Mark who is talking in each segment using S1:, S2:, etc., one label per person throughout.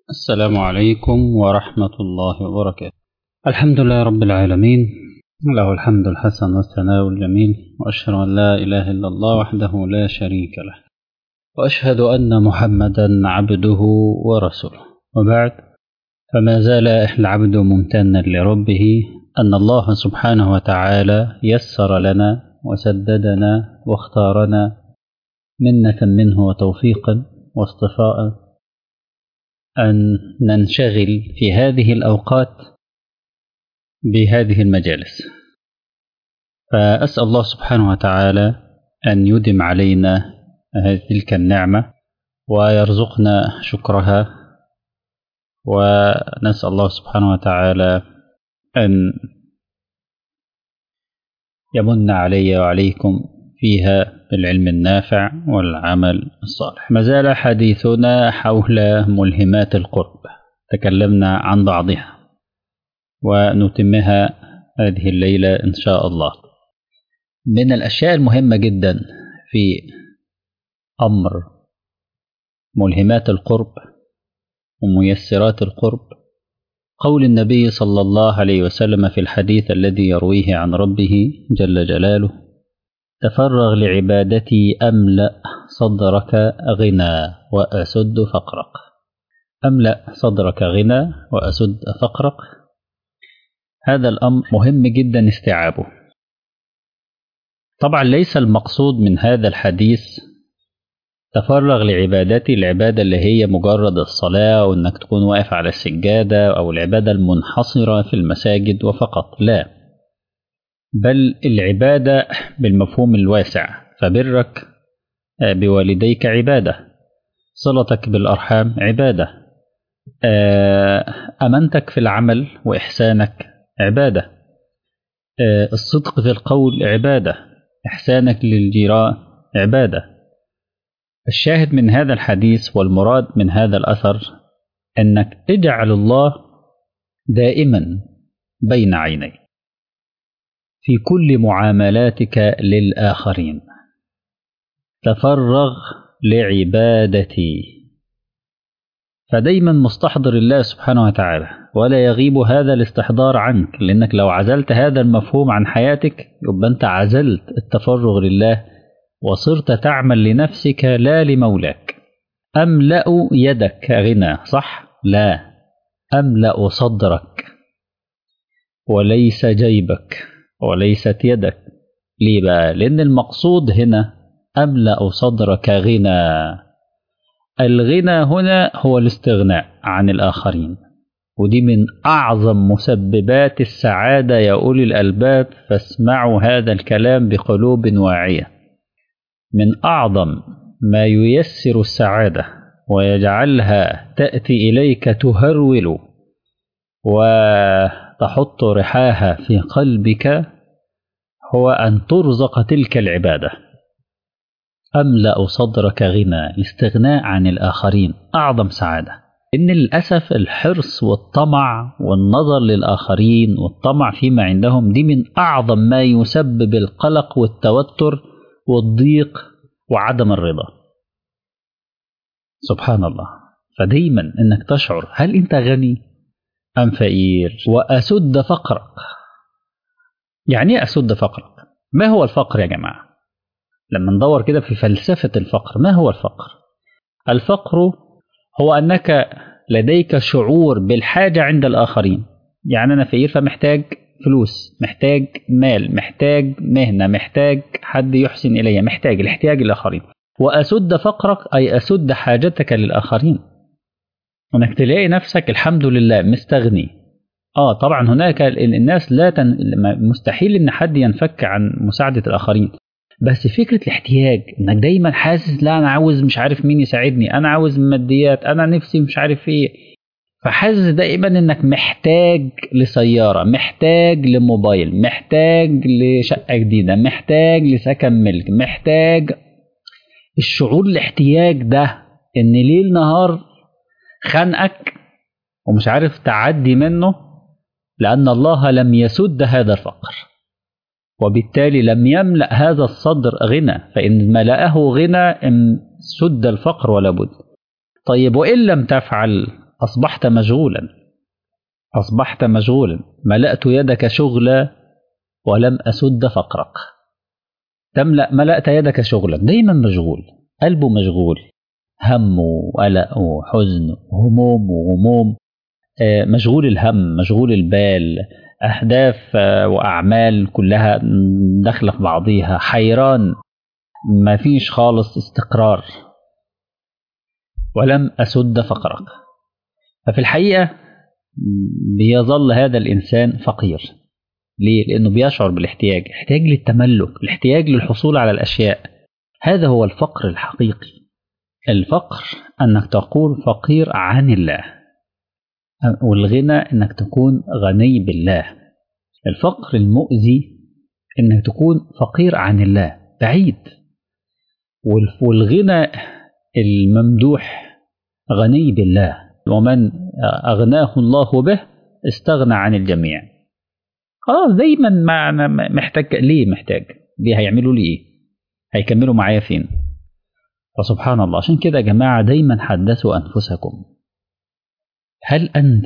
S1: السلام عليكم ورحمة الله وبركاته الحمد لله رب العالمين له الحمد الحسن والثناء الجميل وأشهد أن لا إله إلا الله وحده لا شريك له وأشهد أن محمدا عبده ورسوله وبعد فما زال العبد ممتنا لربه أن الله سبحانه وتعالى يسر لنا وسددنا واختارنا منة منه وتوفيقا واصطفاء أن ننشغل في هذه الأوقات بهذه المجالس فأسأل الله سبحانه وتعالى أن يدم علينا تلك النعمة ويرزقنا شكرها ونسأل الله سبحانه وتعالى أن يمن علي وعليكم فيها بالعلم النافع والعمل الصالح ما زال حديثنا حول ملهمات القرب تكلمنا عن بعضها ونتمها هذه الليلة إن شاء الله من الأشياء المهمة جدا في أمر ملهمات القرب وميسرات القرب قول النبي صلى الله عليه وسلم في الحديث الذي يرويه عن ربه جل جلاله تفرغ لعبادتي أملأ صدرك غنى وأسد فقرك أملأ صدرك غنى وأسد فقرك هذا الأمر مهم جدا استيعابه طبعا ليس المقصود من هذا الحديث تفرغ لعبادتي العبادة اللي هي مجرد الصلاة وإنك تكون واقف على السجادة أو العبادة المنحصرة في المساجد وفقط لا بل العبادة بالمفهوم الواسع فبرك بوالديك عبادة صلتك بالأرحام عبادة أمنتك في العمل وإحسانك عبادة الصدق في القول عبادة إحسانك للجيران عبادة الشاهد من هذا الحديث والمراد من هذا الأثر أنك اجعل الله دائما بين عينيك في كل معاملاتك للآخرين تفرغ لعبادتي فدايما مستحضر الله سبحانه وتعالى ولا يغيب هذا الاستحضار عنك لأنك لو عزلت هذا المفهوم عن حياتك يبقى أنت عزلت التفرغ لله وصرت تعمل لنفسك لا لمولاك أملأ يدك غنى صح؟ لا أملأ صدرك وليس جيبك وليست يدك ليه بقى؟ لأن المقصود هنا أملأ صدرك غنى الغنى هنا هو الاستغناء عن الآخرين ودي من أعظم مسببات السعادة يا أولي الألباب فاسمعوا هذا الكلام بقلوب واعية من أعظم ما ييسر السعادة ويجعلها تأتي إليك تهرول وتحط رحاها في قلبك هو أن ترزق تلك العبادة أملأ صدرك غنى الاستغناء عن الآخرين أعظم سعادة إن للأسف الحرص والطمع والنظر للآخرين والطمع فيما عندهم دي من أعظم ما يسبب القلق والتوتر والضيق وعدم الرضا سبحان الله فدايما انك تشعر هل انت غني ام فقير واسد فقرك يعني ايه اسد فقرك ما هو الفقر يا جماعه لما ندور كده في فلسفه الفقر ما هو الفقر الفقر هو انك لديك شعور بالحاجه عند الاخرين يعني انا فقير فمحتاج فلوس محتاج مال محتاج مهنة محتاج حد يحسن إلي محتاج الاحتياج الآخرين وأسد فقرك أي أسد حاجتك للآخرين وأنك تلاقي نفسك الحمد لله مستغني آه طبعا هناك الناس لا تن... مستحيل إن حد ينفك عن مساعدة الآخرين بس فكرة الاحتياج انك دايما حاسس لا انا عاوز مش عارف مين يساعدني انا عاوز ماديات انا نفسي مش عارف ايه فحاسس دائما انك محتاج لسيارة محتاج لموبايل محتاج لشقة جديدة محتاج لسكن ملك محتاج الشعور الاحتياج ده ان ليل نهار خانقك ومش عارف تعدي منه لأن الله لم يسد هذا الفقر وبالتالي لم يملأ هذا الصدر غنى فإن ملأه غنى سد الفقر ولا بد طيب وإن لم تفعل أصبحت مشغولا أصبحت مشغولا ملأت يدك شغلا ولم أسد فقرك تملأ ملأت يدك شغلا دايما مشغول قلبه مشغول هم وقلق وحزن وهموم وغموم مشغول الهم مشغول البال أهداف وأعمال كلها داخلة في بعضيها حيران ما فيش خالص استقرار ولم أسد فقرك ففي الحقيقة بيظل هذا الإنسان فقير ليه؟ لأنه بيشعر بالاحتياج احتياج للتملك الاحتياج للحصول على الأشياء هذا هو الفقر الحقيقي الفقر أنك تقول فقير عن الله والغنى أنك تكون غني بالله الفقر المؤذي أنك تكون فقير عن الله بعيد والغنى الممدوح غني بالله ومن أغناه الله به استغنى عن الجميع خلاص دايما ما أنا محتاج ليه محتاج ليه هيعملوا لي ايه هيكملوا معايا فين فسبحان الله عشان كده يا جماعة دايما حدثوا أنفسكم هل أنت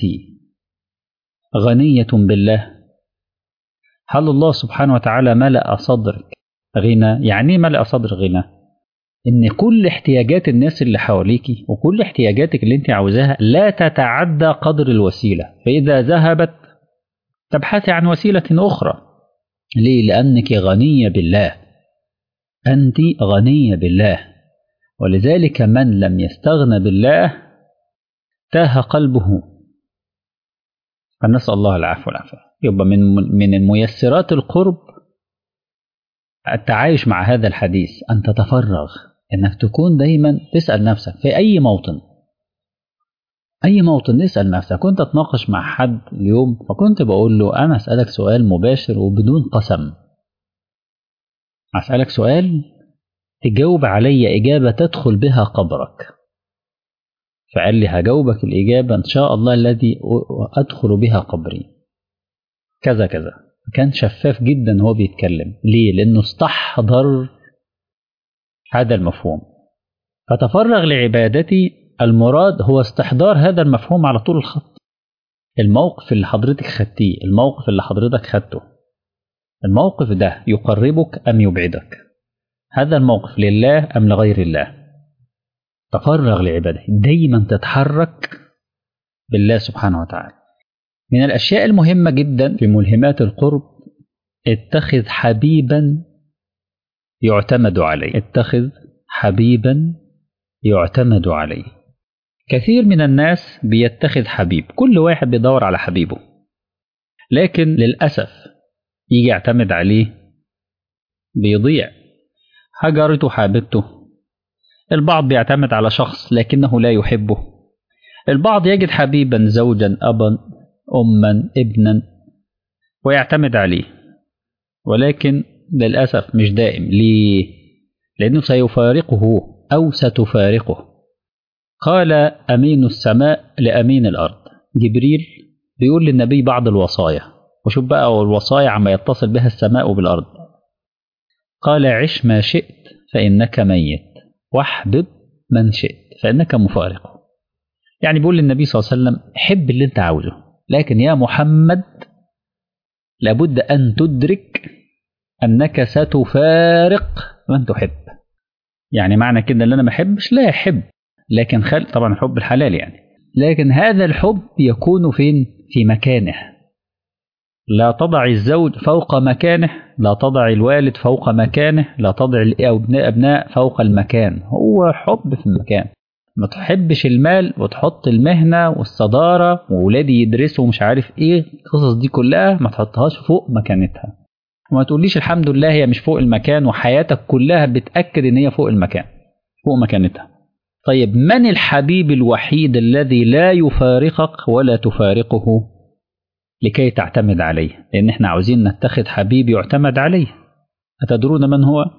S1: غنية بالله هل الله سبحانه وتعالى ملأ صدرك غنى يعني ايه ملأ صدر غنى ان كل احتياجات الناس اللي حواليكي وكل احتياجاتك اللي انت عاوزاها لا تتعدى قدر الوسيله فاذا ذهبت تبحثي عن وسيله اخرى ليه لانك غنيه بالله انت غنيه بالله ولذلك من لم يستغن بالله تاه قلبه فنسال الله العفو والعافيه يبقى من من الميسرات القرب التعايش مع هذا الحديث أن تتفرغ أنك تكون دايما تسأل نفسك في أي موطن أي موطن اسأل نفسك كنت أتناقش مع حد اليوم فكنت بقول له أنا أسألك سؤال مباشر وبدون قسم أسألك سؤال تجاوب علي إجابة تدخل بها قبرك فقال لي هجاوبك الإجابة إن شاء الله الذي أدخل بها قبري كذا كذا كان شفاف جدا هو بيتكلم ليه لانه استحضر هذا المفهوم فتفرغ لعبادتي المراد هو استحضار هذا المفهوم على طول الخط الموقف اللي حضرتك خدتيه الموقف اللي حضرتك خدته الموقف ده يقربك ام يبعدك هذا الموقف لله ام لغير الله تفرغ لعبادته دايما تتحرك بالله سبحانه وتعالى من الأشياء المهمة جدا في ملهمات القرب اتخذ حبيبا يعتمد عليه اتخذ حبيبا يعتمد عليه كثير من الناس بيتخذ حبيب كل واحد بيدور على حبيبه لكن للأسف يجي يعتمد عليه بيضيع هجرته حاببته البعض بيعتمد على شخص لكنه لا يحبه البعض يجد حبيبا زوجا أبا أما ابنا ويعتمد عليه ولكن للأسف مش دائم ليه؟ لأنه سيفارقه أو ستفارقه قال أمين السماء لأمين الأرض جبريل بيقول للنبي بعض الوصايا وشوف بقى الوصايا عما يتصل بها السماء بالأرض قال عش ما شئت فإنك ميت واحبب من شئت فإنك مفارقه يعني بيقول للنبي صلى الله عليه وسلم حب اللي انت عاوزه لكن يا محمد لابد أن تدرك أنك ستفارق من تحب يعني معنى كده اللي أنا ما أحبش لا أحب لكن خل طبعا الحب الحلال يعني لكن هذا الحب يكون فين في مكانه لا تضع الزوج فوق مكانه لا تضع الوالد فوق مكانه لا تضع الأبناء فوق المكان هو حب في المكان ما تحبش المال وتحط المهنة والصدارة وولادي يدرسوا مش عارف ايه القصص دي كلها ما تحطهاش فوق مكانتها وما تقوليش الحمد لله هي مش فوق المكان وحياتك كلها بتأكد ان هي فوق المكان فوق مكانتها طيب من الحبيب الوحيد الذي لا يفارقك ولا تفارقه لكي تعتمد عليه لان احنا عاوزين نتخذ حبيب يعتمد عليه أتدرون من هو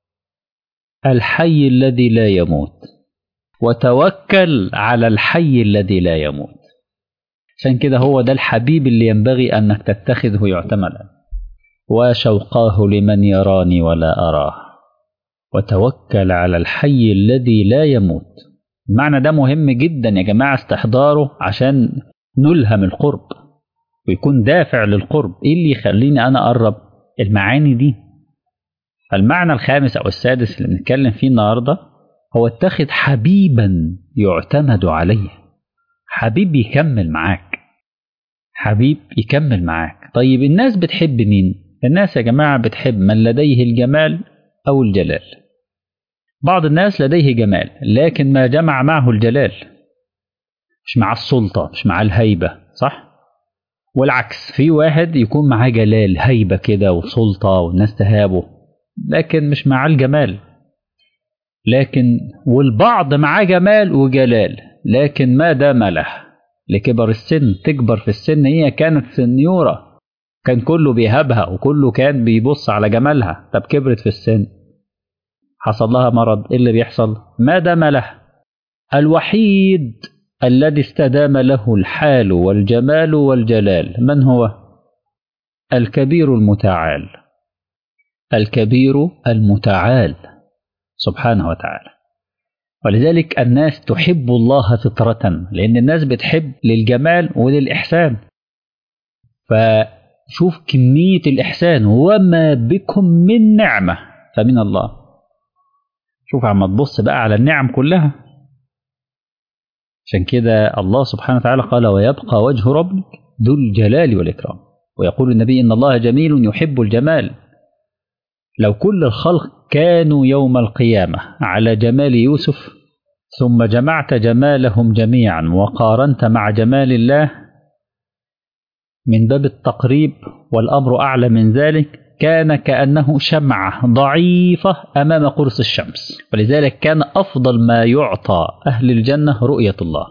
S1: الحي الذي لا يموت وتوكل على الحي الذي لا يموت عشان كده هو ده الحبيب اللي ينبغي أنك تتخذه يعتمدا وشوقاه لمن يراني ولا أراه وتوكل على الحي الذي لا يموت المعنى ده مهم جدا يا جماعة استحضاره عشان نلهم القرب ويكون دافع للقرب ايه اللي يخليني انا اقرب المعاني دي المعنى الخامس او السادس اللي بنتكلم فيه النهارده هو اتخذ حبيبا يعتمد عليه حبيب يكمل معاك حبيب يكمل معاك طيب الناس بتحب مين الناس يا جماعة بتحب من لديه الجمال أو الجلال بعض الناس لديه جمال لكن ما جمع معه الجلال مش مع السلطة مش مع الهيبة صح والعكس في واحد يكون معاه جلال هيبة كده وسلطة والناس تهابه لكن مش معاه الجمال لكن والبعض معاه جمال وجلال لكن ما دام له لكبر السن تكبر في السن هي كانت سنيورة كان كله بيهابها وكله كان بيبص على جمالها طب كبرت في السن حصل لها مرض ايه اللي بيحصل ما دام له الوحيد الذي استدام له الحال والجمال والجلال من هو الكبير المتعال الكبير المتعال سبحانه وتعالى ولذلك الناس تحب الله فطرة لأن الناس بتحب للجمال وللإحسان فشوف كمية الإحسان وما بكم من نعمة فمن الله شوف عم تبص بقى على النعم كلها عشان كده الله سبحانه وتعالى قال ويبقى وجه ربك ذو الجلال والإكرام ويقول النبي إن الله جميل يحب الجمال لو كل الخلق كانوا يوم القيامة على جمال يوسف ثم جمعت جمالهم جميعا وقارنت مع جمال الله من باب التقريب والأمر أعلى من ذلك كان كأنه شمعة ضعيفة أمام قرص الشمس ولذلك كان أفضل ما يعطى أهل الجنة رؤية الله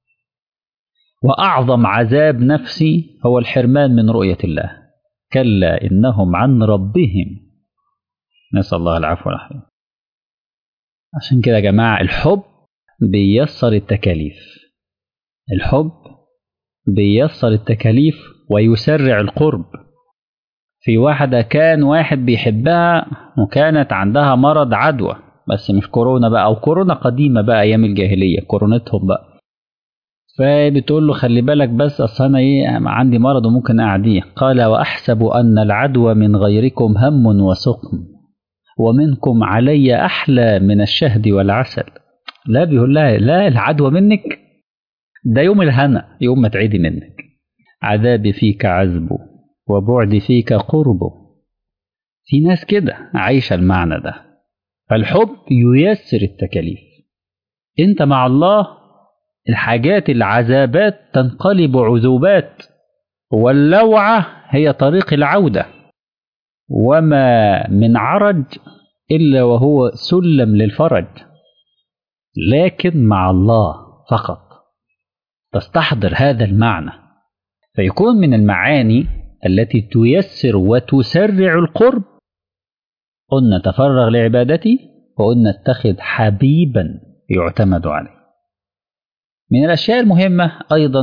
S1: وأعظم عذاب نفسي هو الحرمان من رؤية الله كلا إنهم عن ربهم نسأل الله العفو والعافية عشان كده يا جماعة الحب بيسر التكاليف الحب بيسر التكاليف ويسرع القرب في واحدة كان واحد بيحبها وكانت عندها مرض عدوى بس مش كورونا بقى أو كورونا قديمة بقى أيام الجاهلية كورونتهم بقى فبتقول له خلي بالك بس أصل أنا إيه عندي مرض وممكن أعديه قال وأحسب أن العدوى من غيركم هم وسقم ومنكم علي أحلى من الشهد والعسل لا بيقول لها لا العدوى منك ده يوم الهنا يوم ما تعيدي منك عذابي فيك عذبه وبعدي فيك قربه في ناس كده عايشة المعنى ده فالحب ييسر التكاليف انت مع الله الحاجات العذابات تنقلب عذوبات واللوعة هي طريق العودة وما من عرج إلا وهو سلم للفرج لكن مع الله فقط تستحضر هذا المعنى فيكون من المعاني التي تيسر وتسرع القرب قلنا تفرغ لعبادتي وقلنا اتخذ حبيبا يعتمد عليه من الأشياء المهمة أيضا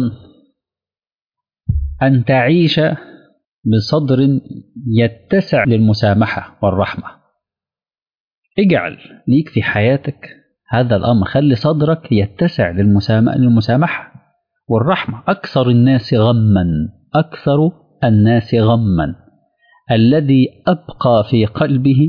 S1: أن تعيش بصدر يتسع للمسامحة والرحمة اجعل ليك في حياتك هذا الأمر خلي صدرك يتسع للمسامحة والرحمة أكثر الناس غما أكثر الناس غما الذي أبقى في قلبه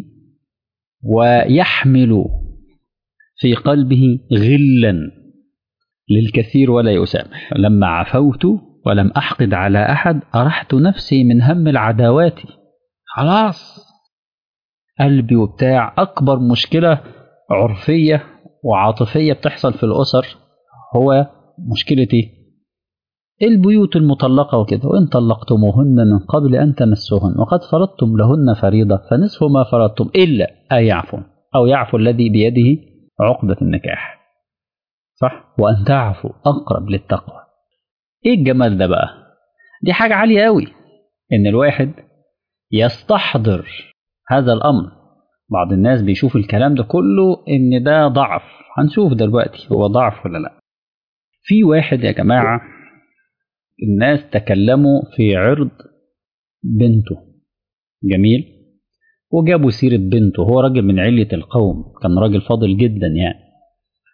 S1: ويحمل في قلبه غلا للكثير ولا يسامح لما عفوت ولم أحقد على أحد أرحت نفسي من هم العداوات خلاص قلبي وبتاع أكبر مشكلة عرفية وعاطفية بتحصل في الأسر هو مشكلتي البيوت المطلقة وكده وإن طلقتموهن من قبل أن تمسوهن وقد فرضتم لهن فريضة فنصف ما فرضتم إلا أن يعفو أو يعفو الذي بيده عقدة النكاح صح وأن تعفوا أقرب للتقوى إيه الجمال ده بقى دي حاجة عالية قوي إن الواحد يستحضر هذا الأمر بعض الناس بيشوف الكلام ده كله إن ده ضعف هنشوف دلوقتي هو ضعف ولا لا في واحد يا جماعة الناس تكلموا في عرض بنته جميل وجابوا سيرة بنته هو راجل من علية القوم كان راجل فاضل جدا يعني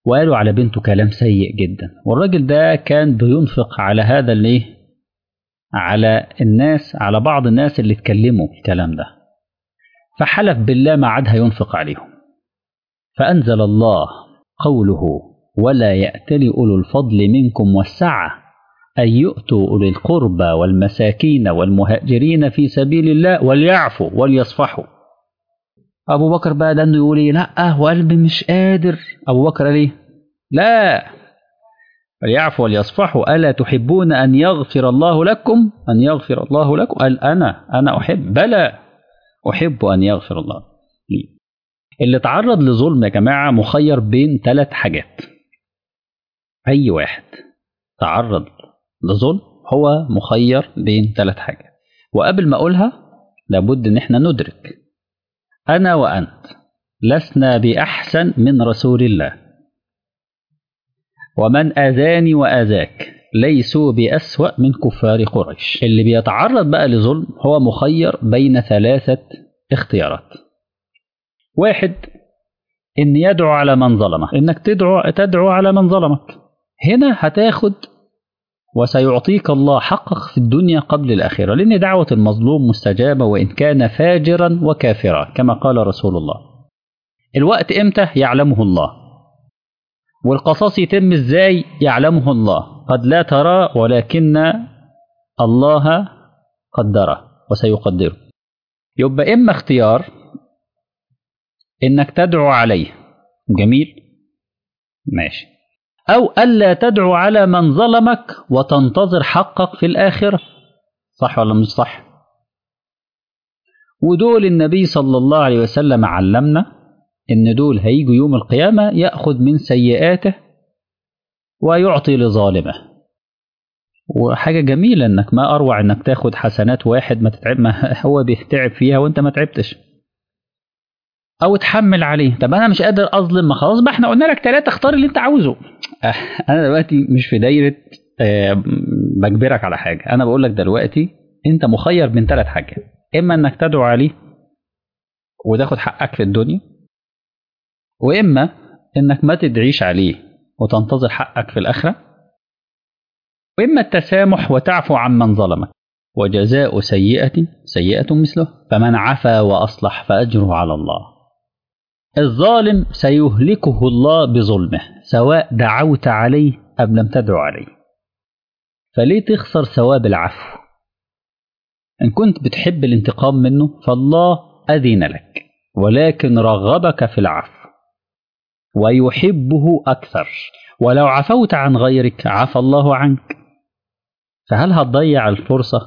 S1: وقالوا على بنته كلام سيء جدا والراجل ده كان بينفق على هذا الايه على الناس على بعض الناس اللي اتكلموا الكلام ده فحلف بالله ما عاد هينفق عليهم فأنزل الله قوله ولا يأتل أولو الفضل منكم والسعة أن يؤتوا أولي القربى والمساكين والمهاجرين في سبيل الله وليعفوا وليصفحوا أبو بكر بقى ده إنه يقول إيه لا وقلبي مش قادر أبو بكر ليه لا وليعفوا وليصفحوا ألا تحبون أن يغفر الله لكم أن يغفر الله لكم قال أنا أنا أحب بلى أحب أن يغفر الله لي اللي تعرض لظلم يا جماعة مخير بين ثلاث حاجات أي واحد تعرض لظلم هو مخير بين ثلاث حاجات وقبل ما أقولها لابد إن احنا ندرك أنا وأنت لسنا بأحسن من رسول الله ومن آذاني وآذاك ليسوا بأسوأ من كفار قريش اللي بيتعرض بقى لظلم هو مخير بين ثلاثة اختيارات واحد إن يدعو على من ظلمه إنك تدعو تدعو على من ظلمك هنا هتاخد وسيعطيك الله حقك في الدنيا قبل الآخرة لأن دعوة المظلوم مستجابة وإن كان فاجرا وكافرا كما قال رسول الله الوقت إمتى يعلمه الله والقصاص يتم إزاي يعلمه الله قد لا ترى ولكن الله قدره وسيقدره يبقى إما اختيار إنك تدعو عليه جميل ماشي أو ألا تدعو على من ظلمك وتنتظر حقك في الآخرة صح ولا مش صح ودول النبي صلى الله عليه وسلم علمنا إن دول هيجوا يوم القيامة يأخذ من سيئاته ويعطي لظالمه وحاجة جميلة إنك ما أروع إنك تاخد حسنات واحد ما تتعب ما هو بيتعب فيها وأنت ما تعبتش او تحمل عليه طب انا مش قادر اظلم ما خلاص بقى احنا قلنا لك ثلاثه اختار اللي انت عاوزه انا دلوقتي مش في دايره آه بجبرك على حاجه انا بقول لك دلوقتي انت مخير بين ثلاث حاجات اما انك تدعو عليه وتاخد حقك في الدنيا واما انك ما تدعيش عليه وتنتظر حقك في الاخره واما التسامح وتعفو عمن ظلمك وجزاء سيئه سيئه مثله فمن عفا واصلح فاجره على الله الظالم سيهلكه الله بظلمه سواء دعوت عليه أم لم تدعو عليه فليه تخسر ثواب العفو إن كنت بتحب الانتقام منه فالله أذن لك ولكن رغبك في العفو ويحبه أكثر ولو عفوت عن غيرك عفى الله عنك فهل هتضيع الفرصة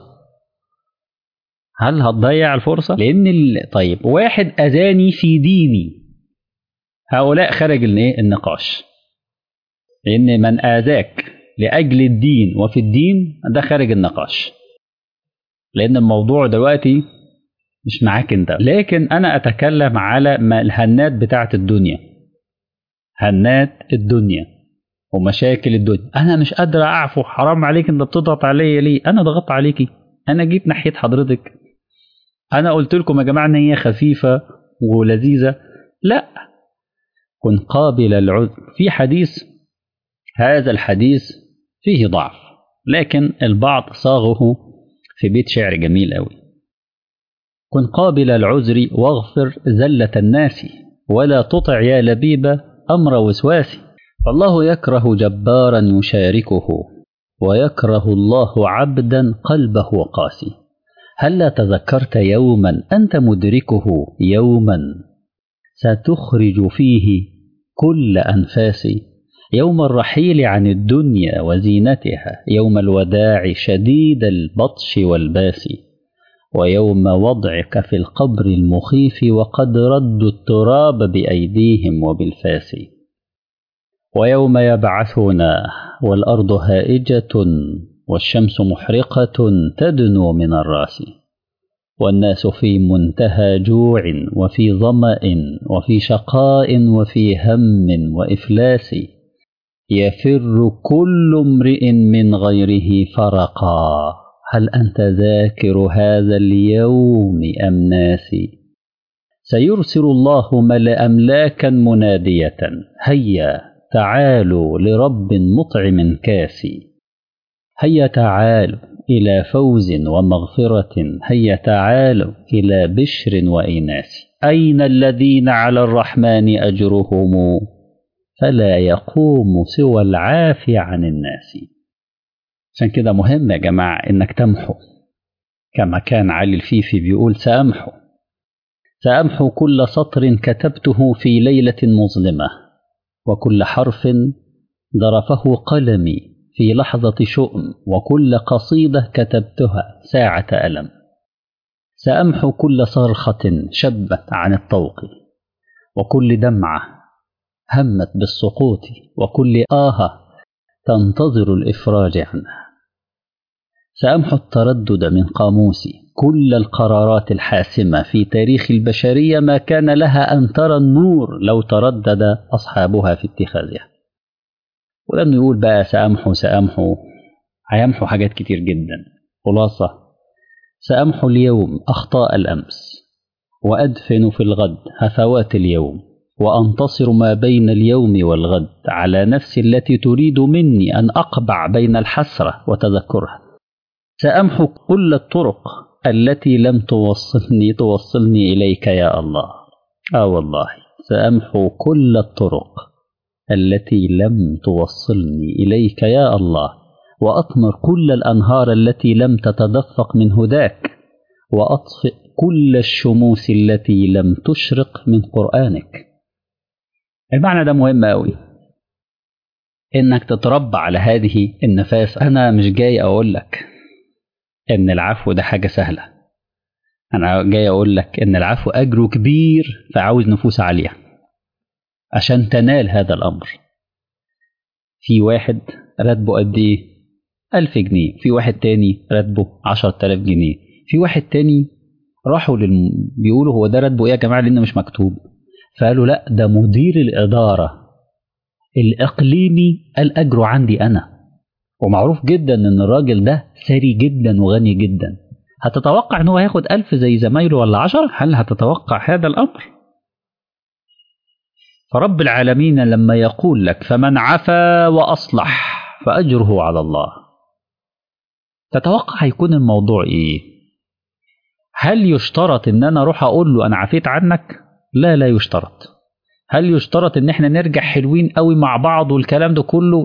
S1: هل هتضيع الفرصة لأن ال... طيب واحد أذاني في ديني هؤلاء خرج الايه النقاش لان من اذاك لاجل الدين وفي الدين ده خارج النقاش لان الموضوع دلوقتي مش معاك انت لكن انا اتكلم على الهنات بتاعه الدنيا هنات الدنيا ومشاكل الدنيا انا مش قادر اعفو حرام عليك انت بتضغط عليا ليه انا ضغطت عليكي انا جيت ناحيه حضرتك انا قلت لكم يا جماعه ان هي خفيفه ولذيذه لا كن قابل العذر في حديث هذا الحديث فيه ضعف لكن البعض صاغه في بيت شعر جميل أوي كن قابل العذر واغفر زلة الناس ولا تطع يا لبيب أمر وسواس فالله يكره جبارا يشاركه ويكره الله عبدا قلبه قاسي هلا تذكرت يوما أنت مدركه يوما ستخرج فيه كل أنفاس يوم الرحيل عن الدنيا وزينتها يوم الوداع شديد البطش والباس ويوم وضعك في القبر المخيف وقد ردوا التراب بأيديهم وبالفاس ويوم يبعثنا والأرض هائجة والشمس محرقة تدنو من الراس والناس في منتهى جوع وفي ظمأ وفي شقاء وفي هم وإفلاس يفر كل امرئ من غيره فرقا هل أنت ذاكر هذا اليوم أم ناسي سيرسل الله ملأ أملاكا منادية هيا تعالوا لرب مطعم كاسي هيا تعالوا إلى فوز ومغفرة هيا تعالوا إلى بشر وإناس أين الذين على الرحمن أجرهم فلا يقوم سوى العافي عن الناس عشان كده مهم يا جماعة إنك تمحو كما كان علي الفيفي بيقول سأمحو سأمحو كل سطر كتبته في ليلة مظلمة وكل حرف ضرفه قلمي في لحظة شؤم وكل قصيدة كتبتها ساعة ألم سأمحو كل صرخة شبت عن الطوق وكل دمعة همت بالسقوط وكل آهة تنتظر الإفراج عنها سأمحو التردد من قاموسي كل القرارات الحاسمة في تاريخ البشرية ما كان لها أن ترى النور لو تردد أصحابها في اتخاذها ولأنه يقول بقى سأمحو سأمحو هيمحو حاجات كتير جدا خلاصة سأمحو اليوم أخطاء الأمس وأدفن في الغد هفوات اليوم وأنتصر ما بين اليوم والغد على نفسي التي تريد مني أن أقبع بين الحسرة وتذكرها سأمحو كل الطرق التي لم توصلني توصلني إليك يا الله آه والله سأمحو كل الطرق التي لم توصلني إليك يا الله وأطمر كل الأنهار التي لم تتدفق من هداك وأطفئ كل الشموس التي لم تشرق من قرآنك المعنى ده مهم أوي إنك تتربى على هذه النفاس أنا مش جاي أقول لك إن العفو ده حاجة سهلة أنا جاي أقول لك إن العفو أجره كبير فعاوز نفوس عالية عشان تنال هذا الأمر في واحد راتبه قد إيه؟ ألف جنيه في واحد تاني راتبه عشرة آلاف جنيه في واحد تاني راحوا للم... بيقولوا هو ده راتبه إيه يا جماعة لأن مش مكتوب فقالوا لا ده مدير الإدارة الإقليمي الأجر عندي أنا ومعروف جدا إن الراجل ده ثري جدا وغني جدا هتتوقع إن هو هياخد ألف زي زمايله ولا عشرة هل هتتوقع هذا الأمر فرب العالمين لما يقول لك فمن عفا وأصلح فأجره على الله تتوقع هيكون الموضوع إيه هل يشترط إن أنا أروح أقول له أنا عفيت عنك لا لا يشترط هل يشترط ان احنا نرجع حلوين قوي مع بعض والكلام ده كله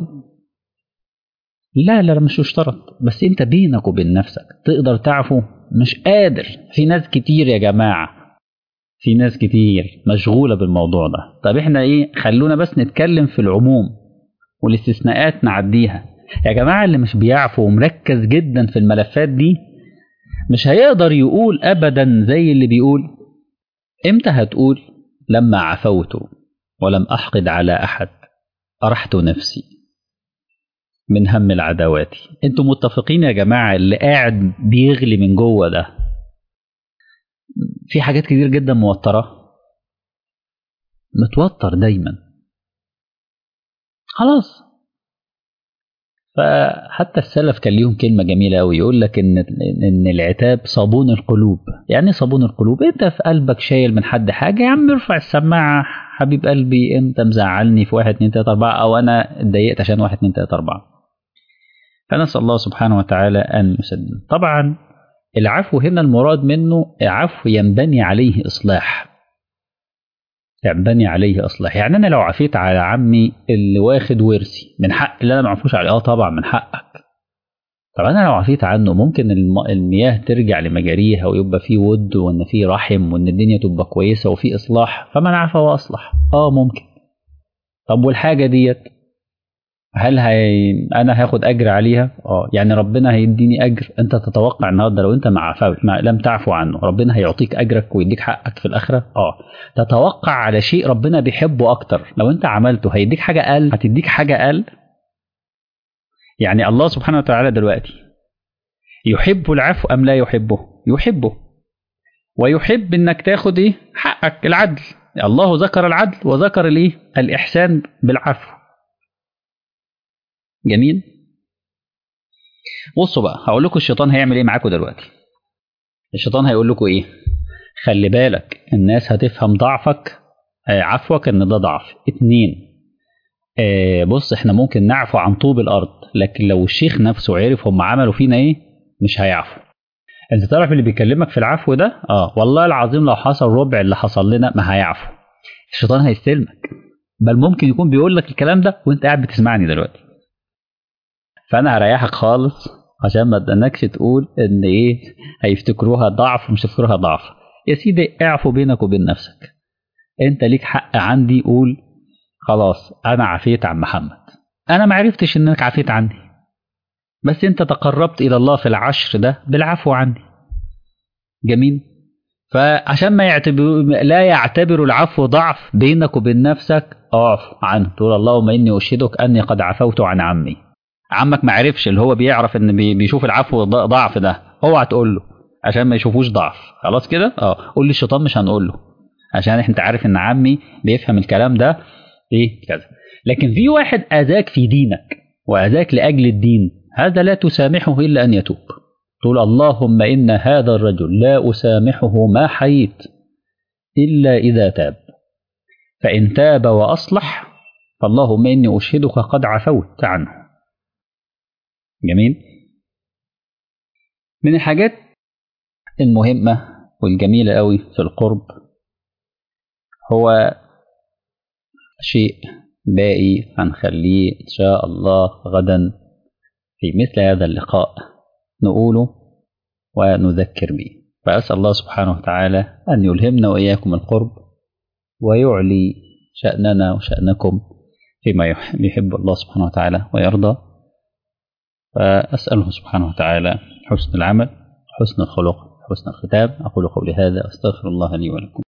S1: لا لا مش يشترط بس انت بينك وبين نفسك تقدر تعفو مش قادر في ناس كتير يا جماعة في ناس كتير مشغولة بالموضوع ده طب احنا ايه خلونا بس نتكلم في العموم والاستثناءات نعديها يا جماعة اللي مش بيعفو ومركز جدا في الملفات دي مش هيقدر يقول ابدا زي اللي بيقول امتى هتقول لما عفوت ولم احقد على احد ارحت نفسي من هم العداوات انتوا متفقين يا جماعه اللي قاعد بيغلي من جوه ده في حاجات كتير جدا موتره متوتر دايما خلاص فحتى السلف كان ليهم كلمه جميله قوي يقول لك ان ان العتاب صابون القلوب يعني صابون القلوب انت في قلبك شايل من حد حاجه يا عم ارفع السماعه حبيب قلبي انت مزعلني في واحد اتنين تلاته اربعه او انا اتضايقت عشان واحد اتنين تلاته اربعه فنسال الله سبحانه وتعالى ان يسدد طبعا العفو هنا المراد منه عفو ينبني عليه اصلاح ينبني عليه اصلاح يعني انا لو عفيت على عمي اللي واخد ورثي من حق اللي انا ما اعرفوش عليه اه طبعا من حقك طب انا لو عفيت عنه ممكن المياه ترجع لمجاريها ويبقى في ود وان في رحم وان الدنيا تبقى كويسه وفي اصلاح فمن عفا واصلح اه ممكن طب والحاجه ديت هل هي انا هاخد اجر عليها اه يعني ربنا هيديني اجر انت تتوقع النهارده لو انت ما عفوت ما لم تعفو عنه ربنا هيعطيك اجرك ويديك حقك في الاخره اه تتوقع على شيء ربنا بيحبه اكتر لو انت عملته هيديك حاجه اقل هتديك حاجه اقل يعني الله سبحانه وتعالى دلوقتي يحب العفو ام لا يحبه يحبه ويحب انك تاخد ايه حقك العدل الله ذكر العدل وذكر الايه الاحسان بالعفو جميل بصوا بقى هقول لكم الشيطان هيعمل ايه معاكم دلوقتي الشيطان هيقول لكم ايه خلي بالك الناس هتفهم ضعفك عفوك ان ده ضعف اتنين آه بص احنا ممكن نعفو عن طوب الارض لكن لو الشيخ نفسه عرف هم عملوا فينا ايه مش هيعفو انت تعرف اللي بيكلمك في العفو ده اه والله العظيم لو حصل ربع اللي حصل لنا ما هيعفو الشيطان هيستلمك بل ممكن يكون بيقول لك الكلام ده وانت قاعد بتسمعني دلوقتي فانا هريحك خالص عشان ما تدنكش تقول ان ايه هيفتكروها ضعف ومش هيفتكروها ضعف يا سيدي اعفو بينك وبين نفسك انت ليك حق عندي قول خلاص انا عفيت عن محمد انا ما عرفتش انك عفيت عني بس انت تقربت الى الله في العشر ده بالعفو عني جميل فعشان ما يعتبر لا يعتبر العفو ضعف بينك وبين نفسك اعف عنه تقول اللهم اني اشهدك اني قد عفوت عن عمي عمك ما عرفش اللي هو بيعرف ان بيشوف العفو ضعف ده اوعى تقول له عشان ما يشوفوش ضعف خلاص كده اه قول لي الشيطان مش هنقول له عشان انت عارف ان عمي بيفهم الكلام ده ايه كذا لكن في واحد اذاك في دينك واذاك لاجل الدين هذا لا تسامحه الا ان يتوب تقول اللهم ان هذا الرجل لا اسامحه ما حييت الا اذا تاب فان تاب واصلح فاللهم اني اشهدك قد عفوت عنه جميل من الحاجات المهمه والجميله قوي في القرب هو شيء باقي هنخليه إن شاء الله غدا في مثل هذا اللقاء نقوله ونذكر به فأسأل الله سبحانه وتعالى أن يلهمنا وإياكم القرب ويعلي شأننا وشأنكم فيما يحب الله سبحانه وتعالى ويرضى فأسأله سبحانه وتعالى حسن العمل حسن الخلق حسن الختام أقول قولي هذا أستغفر الله لي ولكم